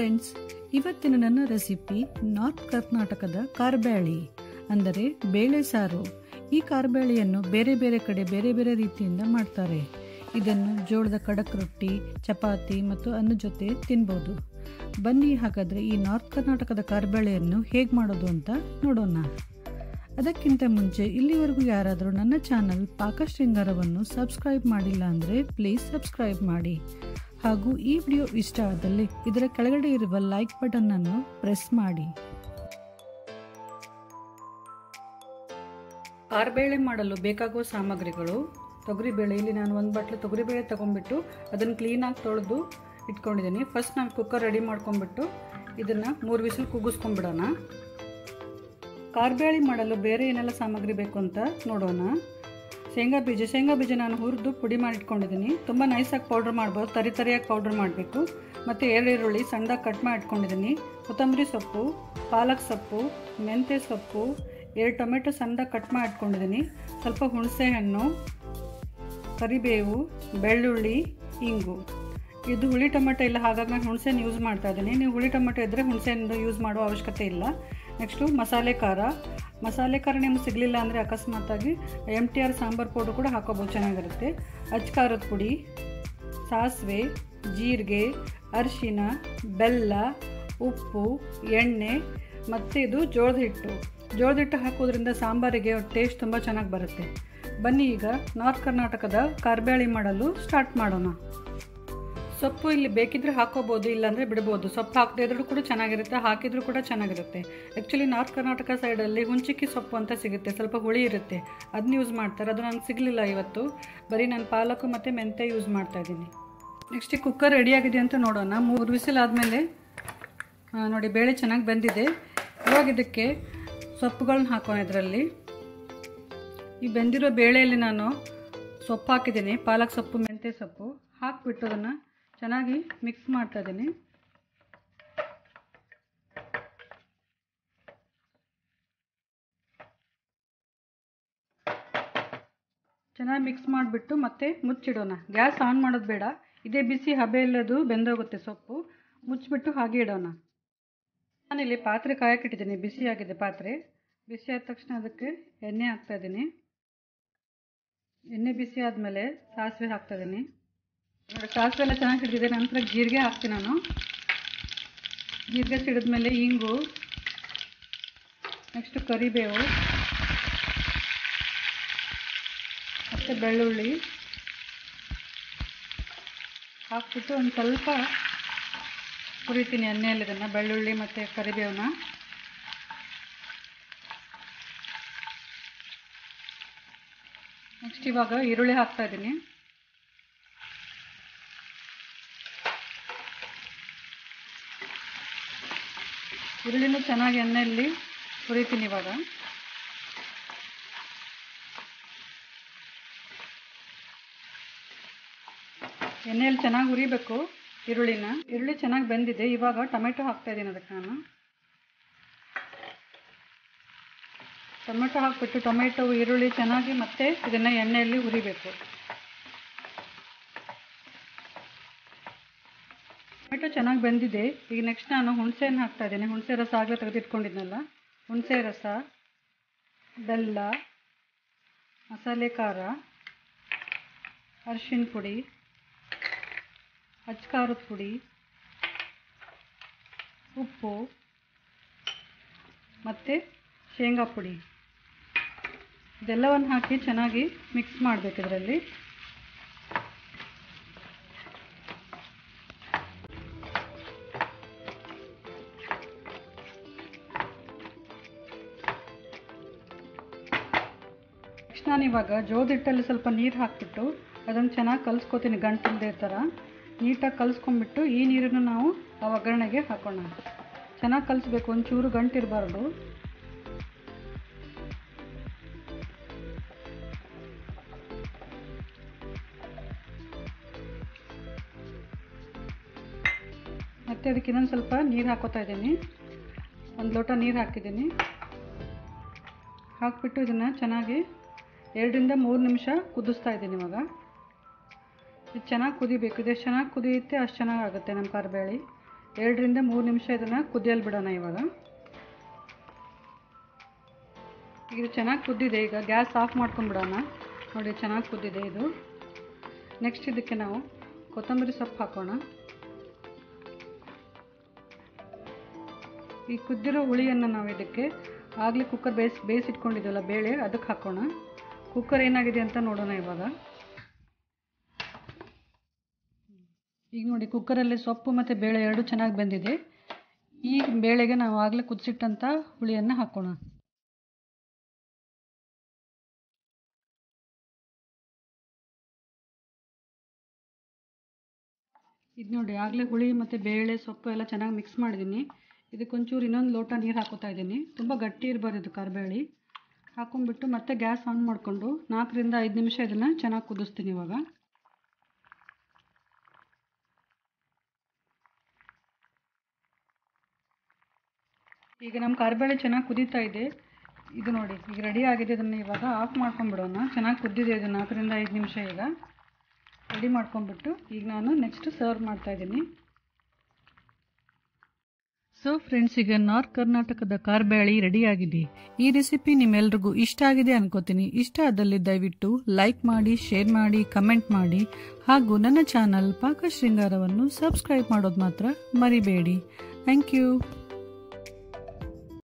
friends ಇವತ್ತಿನ ನನ್ನ recipe north ಕರ್ನಾಟಕದ ಕಾರ್ಬ್ಯಾಳಿ ಅಂದರೆ ಬೇಳೆ ಸಾರು ಈ ಕಾರ್ಬ್ಯಾಳಿಯನ್ನು ಬೇರೆ ಬೇರೆ ಕಡೆ ಬೇರೆ ಬೇರೆ ರೀತಿಯಿಂದ ಮಾಡ್ತಾರೆ ಇದನ್ನು ಜೋಳದ ಕಡಕ್ ರೊಟ್ಟಿ ಚಪಾತಿ ಮತ್ತು ಅನ್ನ ಜೊತೆ ತಿನ್ಬೋದು ಬನ್ನಿ ಹಾಗಾದರೆ ಈ ನಾರ್ತ್ ಕರ್ನಾಟಕದ ಕಾರ್ಬ್ಯಾಳಿಯನ್ನು ಹೇಗೆ ಮಾಡೋದು ಅಂತ ನೋಡೋಣ ಅದಕ್ಕಿಂತ ಮುಂಚೆ ಇಲ್ಲಿವರೆಗೂ ಯಾರಾದರೂ ನನ್ನ ಚಾನಲ್ ಪಾಕ ಶೃಂಗಾರವನ್ನು ಸಬ್ಸ್ಕ್ರೈಬ್ ಮಾಡಿಲ್ಲ ಅಂದರೆ ಪ್ಲೀಸ್ ಸಬ್ಸ್ಕ್ರೈಬ್ ಮಾಡಿ ಹಾಗೂ ಈ ವಿಡಿಯೋ ಇಷ್ಟ ಆದಲ್ಲಿ ಇದರ ಕೆಳಗಡೆ ಇರುವ ಲೈಕ್ ಬಟನ್ ಅನ್ನು ಪ್ರೆಸ್ ಮಾಡಿ ಕಾರ್ಬೇಳೆ ಮಾಡಲು ಬೇಕಾಗುವ ಸಾಮಗ್ರಿಗಳು ತೊಗರಿಬೇಳೆ ಇಲ್ಲಿ ನಾನು ಒಂದು ಬಟ್ಲು ತೊಗರಿಬೇಳೆ ತೊಗೊಂಡ್ಬಿಟ್ಟು ಅದನ್ನು ಕ್ಲೀನಾಗಿ ತೊಳೆದು ಇಟ್ಕೊಂಡಿದ್ದೀನಿ ಫಸ್ಟ್ ನಾನು ಕುಕ್ಕರ್ ರೆಡಿ ಮಾಡ್ಕೊಂಡ್ಬಿಟ್ಟು ಇದನ್ನು ಮೂರು ವಿಸಿಲ್ ಕುಗ್ಗಿಸ್ಕೊಂಡ್ಬಿಡೋಣ ಕಾರ್ಬೇಳೆ ಮಾಡಲು ಬೇರೆ ಏನೆಲ್ಲ ಸಾಮಗ್ರಿ ಬೇಕು ಅಂತ ನೋಡೋಣ ಶೇಂಗಾ ಬೀಜ ಶೇಂಗಾ ಬೀಜ ನಾನು ಹುರಿದು ಪುಡಿ ಮಾಡಿಟ್ಕೊಂಡಿದ್ದೀನಿ ತುಂಬ ನೈಸಾಗಿ ಪೌಡ್ರ್ ಮಾಡ್ಬೋದು ತರಿ ತರಿಯಾಗಿ ಪೌಡ್ರ್ ಮಾಡಬೇಕು ಮತ್ತು ಎರಡು ಈರುಳ್ಳಿ ಸಣ್ಣದಾಗಿ ಕಟ್ ಮಾಡಿ ಇಟ್ಕೊಂಡಿದ್ದೀನಿ ಕೊತ್ತಂಬರಿ ಸೊಪ್ಪು ಪಾಲಕ್ ಸೊಪ್ಪು ಮೆಂತ್ಯ ಸೊಪ್ಪು ಎರಡು ಟೊಮೆಟೊ ಸಣ್ಣದಾಗಿ ಕಟ್ ಮಾಡಿ ಇಟ್ಕೊಂಡಿದ್ದೀನಿ ಸ್ವಲ್ಪ ಹುಣಸೆ ಹಣ್ಣು ಕರಿಬೇವು ಬೆಳ್ಳುಳ್ಳಿ ಇಂಗು ಇದು ಹುಳಿ ಟೊಮೆಟೊ ಇಲ್ಲ ಹಾಗಾಗಿ ನಾನು ಹುಣಸೆನ ಯೂಸ್ ಮಾಡ್ತಾ ಇದ್ದೀನಿ ನೀವು ಹುಳಿ ಟೊಮೆಟೊ ಇದ್ದರೆ ಹುಣಸೆಹಣ್ಣು ಯೂಸ್ ಮಾಡುವ ಅವಶ್ಯಕತೆ ಇಲ್ಲ ನೆಕ್ಸ್ಟು ಮಸಾಲೆ ಖಾರ ಮಸಾಲೆ ಖಾರ ನಿಮ್ಗೆ ಸಿಗಲಿಲ್ಲ ಅಂದರೆ ಅಕಸ್ಮಾತಾಗಿ M T R sambar powder ಕೂಡ ಹಾಕೋಬೋದು ಚೆನ್ನಾಗಿರುತ್ತೆ ಅಚ್ಚ ಖಾರದ ಪುಡಿ ಸಾಸಿವೆ ಜೀರಿಗೆ ಅರಿಶಿನ ಬೆಲ್ಲ ಉಪ್ಪು ಎಣ್ಣೆ ಮತ್ತು ಇದು ಜೋಳದ ಹಿಟ್ಟು ಜೋಳದ ಹಿಟ್ಟು ಹಾಕೋದ್ರಿಂದ ಸಾಂಬಾರಿಗೆ ಟೇಸ್ಟ್ ತುಂಬ ಚೆನ್ನಾಗಿ ಬರುತ್ತೆ ಬನ್ನಿ ಈಗ ನಾರ್ತ್ ಕರ್ನಾಟಕದ ಕಾರ್ಬ್ಯಾಳಿ ಮಾಡಲು ಸ್ಟಾರ್ಟ್ ಮಾಡೋಣ ಸೊಪ್ಪು ಇಲ್ಲಿ ಬೇಕಿದ್ರೆ ಹಾಕೋಬೋದು ಇಲ್ಲಾಂದರೆ ಬಿಡ್ಬೋದು ಸೊಪ್ಪು ಹಾಕದೇ ಇದ್ರೂ ಕೂಡ ಚೆನ್ನಾಗಿರುತ್ತೆ ಹಾಕಿದರೂ ಕೂಡ ಚೆನ್ನಾಗಿರುತ್ತೆ ಆ್ಯಕ್ಚುಲಿ ನಾರ್ತ್ ಕರ್ನಾಟಕ ಸೈಡಲ್ಲಿ ಹುಂಚಿಕ್ಕಿ ಸೊಪ್ಪು ಅಂತ ಸಿಗುತ್ತೆ ಸ್ವಲ್ಪ ಹುಳಿ ಇರುತ್ತೆ ಅದನ್ನ ಯೂಸ್ ಮಾಡ್ತಾರೆ ಅದು ನನಗೆ ಸಿಗಲಿಲ್ಲ ಇವತ್ತು ಬರೀ ನಾನು ಪಾಲಕು ಮತ್ತು ಮೆಂತೆ ಯೂಸ್ ಮಾಡ್ತಾ ಇದ್ದೀನಿ ನೆಕ್ಸ್ಟ್ ಕುಕ್ಕರ್ ರೆಡಿಯಾಗಿದೆ ಅಂತ ನೋಡೋಣ ಮೂರು ವಿಸಿಲ್ ಆದಮೇಲೆ ನೋಡಿ ಬೇಳೆ ಚೆನ್ನಾಗಿ ಬೆಂದಿದೆ ಇವಾಗ ಇದಕ್ಕೆ ಸೊಪ್ಪುಗಳನ್ನ ಹಾಕೋಣ ಇದರಲ್ಲಿ ಈ ಬೆಂದಿರೋ ಬೇಳೆಯಲ್ಲಿ ನಾನು ಸೊಪ್ಪು ಹಾಕಿದ್ದೀನಿ ಪಾಲಕ್ ಸೊಪ್ಪು ಮೆಂತ್ಯ ಸೊಪ್ಪು ಹಾಕಿಬಿಟ್ಟು ಅದನ್ನು ಚೆನ್ನಾಗಿ ಮಿಕ್ಸ್ ಮಾಡ್ತಾ ಇದ್ದೀನಿ ಚೆನ್ನಾಗಿ ಮಿಕ್ಸ್ ಮಾಡಿಬಿಟ್ಟು ಮತ್ತೆ ಮುಚ್ಚಿಡೋಣ ಗ್ಯಾಸ್ ಆನ್ ಮಾಡೋದು ಬೇಡ ಇದೇ ಬಿಸಿ ಹಬೆಯಲ್ಲದು ಬೆಂದೋಗುತ್ತೆ ಸೊಪ್ಪು ಮುಚ್ಚಿಬಿಟ್ಟು ಹಾಗೆ ಇಡೋಣ ನಾನಿಲ್ಲಿ ಪಾತ್ರೆ ಕಾಯಕ್ಕಿಟ್ಟಿದ್ದೀನಿ ಬಿಸಿಯಾಗಿದೆ ಪಾತ್ರೆ ಬಿಸಿ ಆದ ತಕ್ಷಣ ಅದಕ್ಕೆ ಎಣ್ಣೆ ಹಾಕ್ತಾಯಿದ್ದೀನಿ ಎಣ್ಣೆ ಬಿಸಿ ಆದಮೇಲೆ ಸಾಸಿವೆ ಹಾಕ್ತಾಯಿದ್ದೀನಿ ನೋಡಿ ಸಾಸಿವೆ ಎಲ್ಲ ಚೆನ್ನಾಗಿ ಹಿಡಿದಿದೆ ನಂತರ ಜೀರಿಗೆ ಹಾಕ್ತೀನಿ ನಾನು ಜೀರಿಗೆ ಸಿಡಿದ್ಮೇಲೆ ಇಂಗು ನೆಕ್ಸ್ಟು ಕರಿಬೇವು ಮತ್ತು ಬೆಳ್ಳುಳ್ಳಿ ಹಾಕ್ಬಿಟ್ಟು ಒಂದು ಸ್ವಲ್ಪ ಹುರಿತೀನಿ ಎಣ್ಣೆಯಲ್ಲಿ ಇದನ್ನು ಬೆಳ್ಳುಳ್ಳಿ ಮತ್ತು ಕರಿಬೇವನ್ನ ನೆಕ್ಸ್ಟ್ ಇವಾಗ ಈರುಳ್ಳಿ ಹಾಕ್ತಾ ಇದ್ದೀನಿ ಈರುಳ್ಳಿನೂ ಚೆನ್ನಾಗಿ ಎಣ್ಣೆಯಲ್ಲಿ ಹುರಿತೀನಿ ಇವಾಗ ಎಣ್ಣೆಯಲ್ಲಿ ಚೆನ್ನಾಗಿ ಹುರಿಬೇಕು ಈರುಳ್ಳಿನ ಈರುಳ್ಳಿ ಚೆನ್ನಾಗಿ ಬೆಂದಿದೆ ಇವಾಗ ಟೊಮೆಟೊ ಹಾಕ್ತಾ ಇದ್ದೀನಿ ಅದಕ್ಕೆ ನಾನು ಟೊಮೆಟೊ ಹಾಕ್ಬಿಟ್ಟು ಟೊಮೆಟೊ ಈರುಳ್ಳಿ ಚೆನ್ನಾಗಿ ಮತ್ತೆ ಇದನ್ನು ಎಣ್ಣೆಯಲ್ಲಿ ಹುರಿಬೇಕು ಟೊಮೆಟೊ ಚೆನ್ನಾಗಿ ಬೆಂದಿದೆ ಈಗ ನೆಕ್ಸ್ಟ್ ನಾನು ಹುಣಸೆಹಣ್ಣು ಹಾಕ್ತಾ ಇದ್ದೀನಿ ಹುಣಸೆ ರಸ ಆಗಲೇ ತೆಗೆದಿಟ್ಕೊಂಡಿದ್ನಲ್ಲ ಹುಣಸೆ ರಸ ಬೆಲ್ಲ ಮಸಾಲೆ ಖಾರ ಅರಿಶಿನ ಪುಡಿ ಅಚ್ಚ ಖಾರದ ಪುಡಿ ಉಪ್ಪು ಮತ್ತು ಶೇಂಗಾ ಪುಡಿ ಇದೆಲ್ಲವನ್ನು ಹಾಕಿ ಚೆನ್ನಾಗಿ ಮಿಕ್ಸ್ ಮಾಡಬೇಕು ಇದರಲ್ಲಿ ನೆಕ್ಸ್ಟ್ ನಾನು ಇವಾಗ ಜೋಳದ ಹಿಟ್ಟಲ್ಲಿ ಸ್ವಲ್ಪ ನೀರು ಹಾಕಿಬಿಟ್ಟು ಅದನ್ನು ಚೆನ್ನಾಗಿ ಕಲಿಸ್ಕೊತೀನಿ ಗಂಟಿಲ್ಲದೆ ಥರ ನೀಟಾಗಿ ಕಲಿಸ್ಕೊಂಡ್ಬಿಟ್ಟು ಈ ನೀರನ್ನು ನಾವು ಆ ಒಗ್ಗರಣೆಗೆ ಹಾಕೋಣ ಚೆನ್ನಾಗಿ ಕಲಿಸ್ಬೇಕು ಒಂಚೂರು ಗಂಟಿರಬಾರ್ದು ಮತ್ತು ಅದಕ್ಕೆ ಇನ್ನೊಂದು ಸ್ವಲ್ಪ ನೀರು ಹಾಕೋತಾ ಇದ್ದೀನಿ ಒಂದು ಲೋಟ ನೀರು ಹಾಕಿದ್ದೀನಿ ಹಾಕಿಬಿಟ್ಟು ಇದನ್ನು ಚೆನ್ನಾಗಿ ಎರಡರಿಂದ ಮೂರು ನಿಮಿಷ ಕುದಿಸ್ತಾ ಇದ್ದೀನಿ ಇವಾಗ ಇದು ಚೆನ್ನಾಗಿ ಕುದಿಬೇಕು ಇದು ಎಷ್ಟು ಚೆನ್ನಾಗಿ ಕುದಿಯುತ್ತೆ ಅಷ್ಟು ಚೆನ್ನಾಗಿ ಆಗುತ್ತೆ ನಮ್ಮ ಕಾರ್ಬೇಳೆ ಎರಡರಿಂದ ಮೂರು ನಿಮಿಷ ಇದನ್ನು ಕುದಿಯಲು ಬಿಡೋಣ ಇವಾಗ ಈಗ ಇದು ಚೆನ್ನಾಗಿ ಕುದ್ದಿದೆ ಈಗ ಗ್ಯಾಸ್ ಆಫ್ ಮಾಡ್ಕೊಂಡ್ಬಿಡೋಣ ನೋಡಿ ಚೆನ್ನಾಗಿ ಕುದ್ದಿದೆ ಇದು ನೆಕ್ಸ್ಟ್ ಇದಕ್ಕೆ ನಾವು ಕೊತ್ತಂಬರಿ ಸೊಪ್ಪು ಹಾಕೋಣ ಈ ಕುದ್ದಿರೋ ಹುಳಿಯನ್ನು ನಾವು ಇದಕ್ಕೆ ಆಗಲೇ ಕುಕ್ಕರ್ ಬೇಯಿಸಿ ಬೇಯಿಸಿಟ್ಕೊಂಡಿದ್ವಲ್ಲ ಬೇಳೆ ಅದಕ್ಕೆ ಹಾಕೋಣ ಕುಕ್ಕರ್ ಏನಾಗಿದೆ ಅಂತ ನೋಡೋಣ ಇವಾಗ ಈಗ ನೋಡಿ ಕುಕ್ಕರಲ್ಲಿ ಸೊಪ್ಪು ಮತ್ತು ಬೇಳೆ ಎರಡು ಚೆನ್ನಾಗಿ ಬೆಂದಿದೆ ಈ ಬೇಳೆಗೆ ನಾವು ಆಗಲೇ ಕುದಿಸಿಟ್ಟಂಥ ಹುಳಿಯನ್ನು ಹಾಕೋಣ ಇದು ನೋಡಿ ಆಗಲೇ ಹುಳಿ ಮತ್ತು ಬೇಳೆ ಸೊಪ್ಪು ಎಲ್ಲ ಚೆನ್ನಾಗಿ ಮಿಕ್ಸ್ ಮಾಡಿದ್ದೀನಿ ಇದಕ್ಕೊಂಚೂರು ಇನ್ನೊಂದು ಲೋಟ ನೀರು ಹಾಕೋತಾ ಇದ್ದೀನಿ ತುಂಬ ಗಟ್ಟಿ ಇರಬಾರ್ದು ಇದು ಕರಿಬೇಳೆ ಹಾಕೊಂಡ್ಬಿಟ್ಟು ಮತ್ತೆ ಗ್ಯಾಸ್ ಆನ್ ಮಾಡಿಕೊಂಡು ನಾಲ್ಕರಿಂದ ಐದು ನಿಮಿಷ ಇದನ್ನು ಚೆನ್ನಾಗಿ ಕುದಿಸ್ತೀನಿ ಇವಾಗ ಈಗ ನಮ್ಮ ಕರಿಬೇಳೆ ಚೆನ್ನಾಗಿ ಕುದೀತಾ ಇದೆ ಇದು ನೋಡಿ ಈಗ ರೆಡಿ ಆಗಿದೆ ಇದನ್ನು ಇವಾಗ ಆಫ್ ಮಾಡ್ಕೊಂಡ್ಬಿಡೋಣ ಚೆನ್ನಾಗಿ ಕುದ್ದಿದೆ ಇದು ನಾಲ್ಕರಿಂದ ಐದು ನಿಮಿಷ ಈಗ ರೆಡಿ ಮಾಡ್ಕೊಂಡ್ಬಿಟ್ಟು ಈಗ ನಾನು ನೆಕ್ಸ್ಟ್ ಸರ್ವ್ ಮಾಡ್ತಾಯಿದ್ದೀನಿ ಸೊ ಫ್ರೆಂಡ್ಸ್ ಈಗ ನಾರ್ತ್ ಕರ್ನಾಟಕದ ಕಾರ್ಬೇಳಿ ರೆಡಿಯಾಗಿದೆ ಈ ರೆಸಿಪಿ ನಿಮ್ಮೆಲ್ರಿಗೂ ಇಷ್ಟ ಆಗಿದೆ ಅನ್ಕೋತೀನಿ ಇಷ್ಟ ಆದಲ್ಲಿ ದಯವಿಟ್ಟು ಲೈಕ್ ಮಾಡಿ ಶೇರ್ ಮಾಡಿ ಕಮೆಂಟ್ ಮಾಡಿ ಹಾಗೂ ನನ್ನ ಚಾನಲ್ ಪಾಕ ಶೃಂಗಾರವನ್ನು ಸಬ್ಸ್ಕ್ರೈಬ್ ಮಾಡೋದು ಮಾತ್ರ ಮರಿಬೇಡಿ ಥ್ಯಾಂಕ್ ಯು